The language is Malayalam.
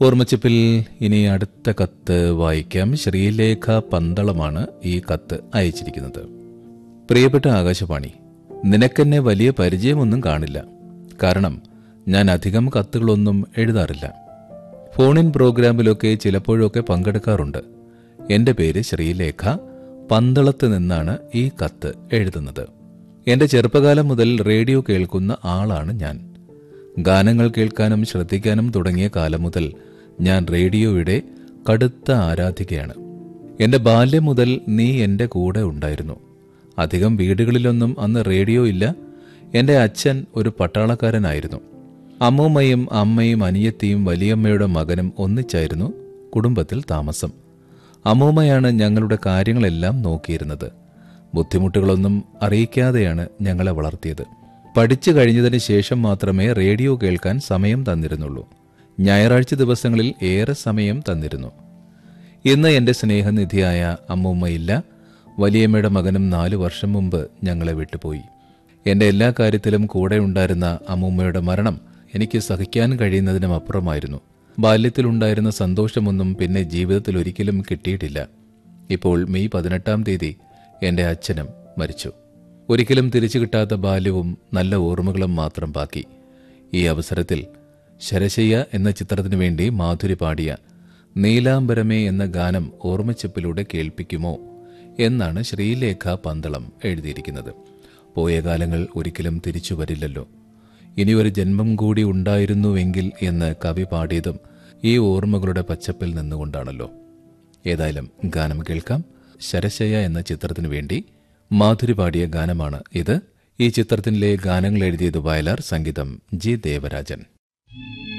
ഓർമ്മച്ചിപ്പിൽ ഇനി അടുത്ത കത്ത് വായിക്കാം ശ്രീലേഖ പന്തളമാണ് ഈ കത്ത് അയച്ചിരിക്കുന്നത് പ്രിയപ്പെട്ട ആകാശവാണി നിനക്കെന്നെ വലിയ പരിചയമൊന്നും കാണില്ല കാരണം ഞാൻ അധികം കത്തുകളൊന്നും എഴുതാറില്ല ഫോണിൻ പ്രോഗ്രാമിലൊക്കെ ചിലപ്പോഴൊക്കെ പങ്കെടുക്കാറുണ്ട് എന്റെ പേര് ശ്രീലേഖ പന്തളത്ത് നിന്നാണ് ഈ കത്ത് എഴുതുന്നത് എന്റെ ചെറുപ്പകാലം മുതൽ റേഡിയോ കേൾക്കുന്ന ആളാണ് ഞാൻ ഗാനങ്ങൾ കേൾക്കാനും ശ്രദ്ധിക്കാനും തുടങ്ങിയ കാലം മുതൽ ഞാൻ റേഡിയോയുടെ കടുത്ത ആരാധികയാണ് എന്റെ ബാല്യം മുതൽ നീ എന്റെ കൂടെ ഉണ്ടായിരുന്നു അധികം വീടുകളിലൊന്നും അന്ന് റേഡിയോ ഇല്ല എന്റെ അച്ഛൻ ഒരു പട്ടാളക്കാരനായിരുന്നു അമ്മൂമ്മയും അമ്മയും അനിയത്തിയും വലിയമ്മയുടെ മകനും ഒന്നിച്ചായിരുന്നു കുടുംബത്തിൽ താമസം അമ്മൂമ്മയാണ് ഞങ്ങളുടെ കാര്യങ്ങളെല്ലാം നോക്കിയിരുന്നത് ബുദ്ധിമുട്ടുകളൊന്നും അറിയിക്കാതെയാണ് ഞങ്ങളെ വളർത്തിയത് പഠിച്ചു കഴിഞ്ഞതിന് ശേഷം മാത്രമേ റേഡിയോ കേൾക്കാൻ സമയം തന്നിരുന്നുള്ളൂ ഞായറാഴ്ച ദിവസങ്ങളിൽ ഏറെ സമയം തന്നിരുന്നു ഇന്ന് എന്റെ സ്നേഹനിധിയായ അമ്മൂമ്മയില്ല വലിയമ്മയുടെ മകനും നാലു വർഷം മുമ്പ് ഞങ്ങളെ വിട്ടുപോയി എന്റെ എല്ലാ കാര്യത്തിലും കൂടെ ഉണ്ടായിരുന്ന അമ്മൂമ്മയുടെ മരണം എനിക്ക് സഹിക്കാൻ കഴിയുന്നതിനും അപ്പുറമായിരുന്നു ബാല്യത്തിലുണ്ടായിരുന്ന സന്തോഷമൊന്നും പിന്നെ ജീവിതത്തിൽ ഒരിക്കലും കിട്ടിയിട്ടില്ല ഇപ്പോൾ മെയ് പതിനെട്ടാം തീയതി എന്റെ അച്ഛനും മരിച്ചു ഒരിക്കലും തിരിച്ചു കിട്ടാത്ത ബാല്യവും നല്ല ഓർമ്മകളും മാത്രം ബാക്കി ഈ അവസരത്തിൽ ശരശയ്യ എന്ന ചിത്രത്തിനു വേണ്ടി മാധുരി പാടിയ നീലാംബരമേ എന്ന ഗാനം ഓർമ്മച്ചപ്പിലൂടെ കേൾപ്പിക്കുമോ എന്നാണ് ശ്രീലേഖ പന്തളം എഴുതിയിരിക്കുന്നത് പോയ കാലങ്ങൾ ഒരിക്കലും തിരിച്ചു വരില്ലല്ലോ ഇനിയൊരു ജന്മം കൂടി ഉണ്ടായിരുന്നുവെങ്കിൽ എന്ന് കവി പാടിയതും ഈ ഓർമ്മകളുടെ പച്ചപ്പിൽ നിന്നുകൊണ്ടാണല്ലോ ഏതായാലും ഗാനം കേൾക്കാം ശരശയ എന്ന ചിത്രത്തിനു വേണ്ടി മാധുരി പാടിയ ഗാനമാണ് ഇത് ഈ ചിത്രത്തിലെ ഗാനങ്ങൾ എഴുതിയത് വയലാർ സംഗീതം ജി ദേവരാജൻ